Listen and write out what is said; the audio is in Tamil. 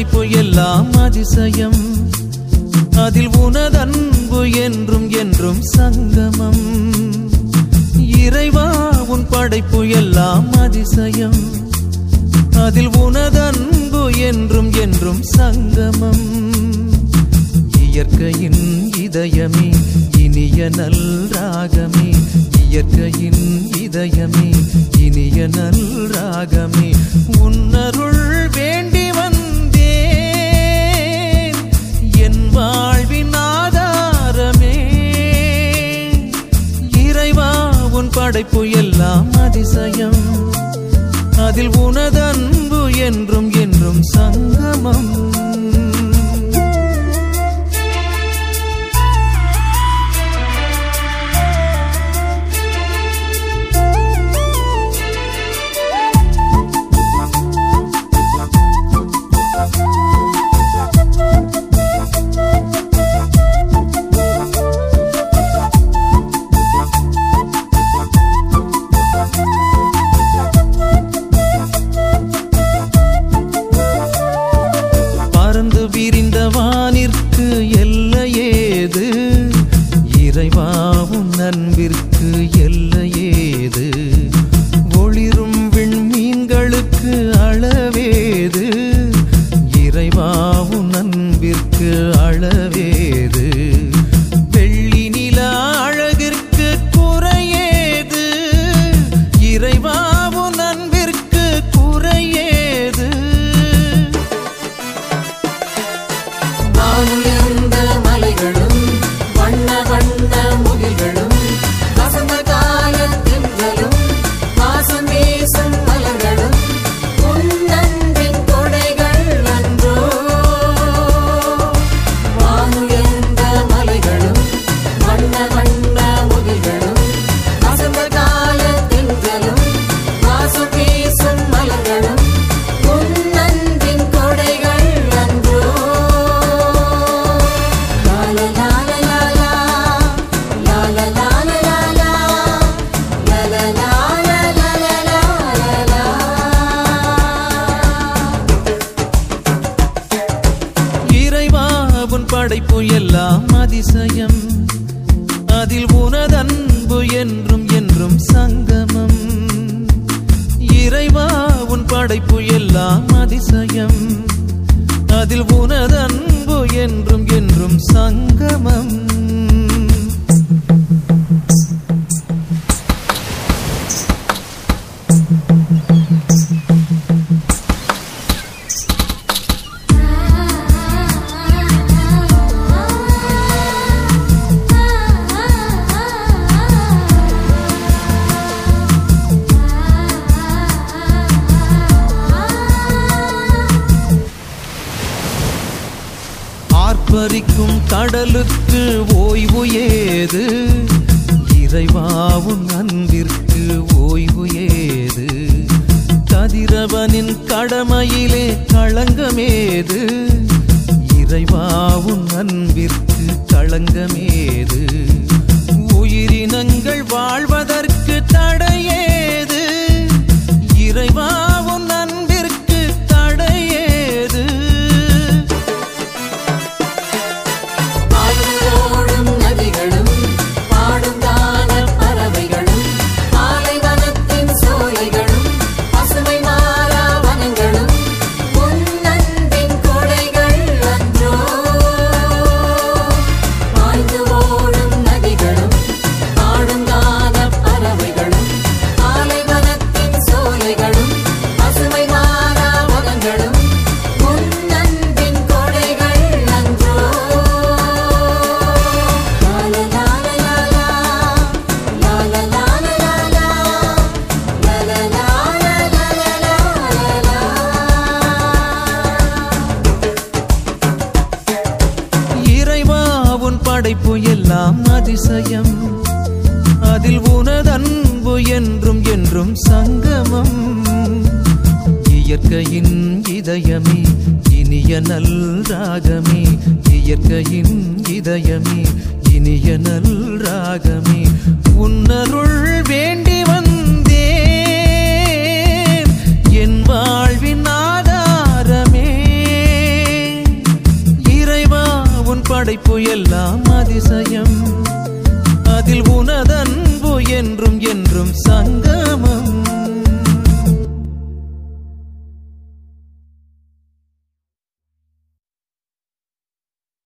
படைப்பு எல்லாம் அதிசயம் அதில் உனதன்பு என்றும் என்றும் சங்கமம் இறைவா உன் படைப்பு எல்லாம் அதிசயம் அதில் உனதன்பு என்றும் என்றும் சங்கமம் இயற்கையின் இதயமே இனிய நல் ராகமே இயற்கையின் இதயமே இனிய நல் ராகமே உன்னருள் வேண்டி வந்தேன் என் வாழ்வின் ஆதாரமே இறைவா உன் படைப்பு எல்லாம் அதிசயம் அதில் உனதன்பு என்றும் என்றும் சங்கமம் பறந்து விரிந்த வானிற்கு எல்லையேது இறைவாவும் நண்பிற்கு எல்லையேது ஒளிரும் விண்மீன்களுக்கு அளவேது இறைவாவும் நண்பிற்கு அளவேது வெள்ளி நில அழகிற்கு குறையேது இறைவாவும் நண்பிற்கு குறையேது வானுயர்ந்த மலைகளும் வண்ண வண்ண முகில்களும் வசந்த கால திங்களும் வாசம் வீசும் மலர்களும் உன்னன்பின் கொடைகள் அன்றோ வானுயர்ந்த மலைகளும் வண்ண வண்ண முகில்களும் வசந்த கால திங்களும் வாசம் வீசும் மலர்களும் உன்னன்பின் கொடைகள் அன்றோ இறைவா உன் படைப்பு எல்லாம் அதிசயம் அதில் உனதன்பு என்றும் என்றும் சங்கமம் இறைவா உன் படைப்பு எல்லாம் அதிசயம் அதில் உனதன்பு என்றும் என்றும் சங்கமம் ஆர்ப்பரிக்கும் கடலுக்கு ஓய்வு ஏது இறைவாவும் அன்பிற்கு ஓய்வு ஏது கதிரவனின் கடமையிலே களங்கமேது இறைவாவும் அன்பிற்கு களங்கமேது உயிரினங்கள் வாழ்வதற்கு தடையேது இறைவாவும் அன்பிற்கு தடையேது பாய்ந்தோடும் நதிகளும் பாடும் தான பறவைகளும் பாலைவனத்தின் சோலைகளும் பசுமை மாறா வனங்களும் உன்னன்பின் கொடைகள் அன்றோ பாய்ந்து ஓடும் நதிகளும் பாடும் தான பறவைகளும் பாலைவனத்தின் சோலைகளும் பசுமை மாறா வனங்களும் உன்னன்பின் கொடைகள் அன்றோ இறைவா உன் படைப்பு எல்லாம் அதிசயம் அதில் உனதன்பு என்றும் என்றும் சங்கமம் இயற்கையின் இதயமே இனிய நல் ராகமே இயற்கையின் இதயமே இனிய நல் ராகமே உன்னருள் வேண்டி வந்தேன் என் வாழ்வின் ஆதாரமே படைப்பு எல்லாம்